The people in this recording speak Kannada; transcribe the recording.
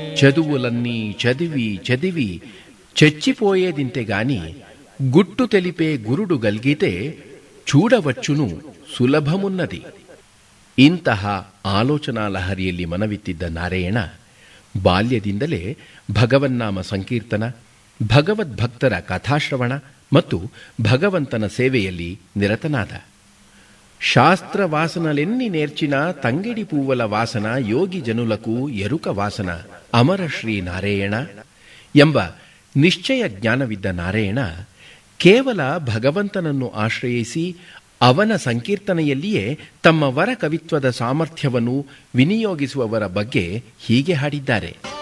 చదువులన్నీ చదివి చదివి చచ్చిపోయేదింతే గాని గుట్టు తెలిపే గురుడు గల్గితే చూడవచ్చును ಸುಲಭಮುನ್ನದಿ ಇಂತಹ ಆಲೋಚನಾ ಲಹರಿಯಲ್ಲಿ ಮನವಿತ್ತಿದ್ದ ನಾರಾಯಣ ಬಾಲ್ಯದಿಂದಲೇ ಭಗವನ್ನಾಮ ಸಂಕೀರ್ತನ ಭಗವದ್ಭಕ್ತರ ಕಥಾಶ್ರವಣ ಮತ್ತು ಭಗವಂತನ ಸೇವೆಯಲ್ಲಿ ನಿರತನಾದ శాస్త్ర వాసనలెన్ని నేర్చిన తంగిడి పువ్వుల వాసన ಯೋಗಿ ಜನುಲಕು ಎರುಕ ವಾಸನ ಅಮರ ಶ್ರೀ ನಾರಾಯಣ ಎಂಬ ನಿಶ್ಚಯ ಜ್ಞಾನವಿದ್ದ ನಾರಾಯಣ ಕೇವಲ ಭಗವಂತನನ್ನು ಆಶ್ರಯಿಸಿ ಅವನ ಸಂಕೀರ್ತನೆಯಲ್ಲಿಯೇ ತಮ್ಮ ವರ ಕವಿತ್ವದ ಸಾಮರ್ಥ್ಯವನ್ನು ವಿನಿಯೋಗಿಸುವವರ ಬಗ್ಗೆ ಹೀಗೆ ಹಾಡಿದ್ದಾರೆ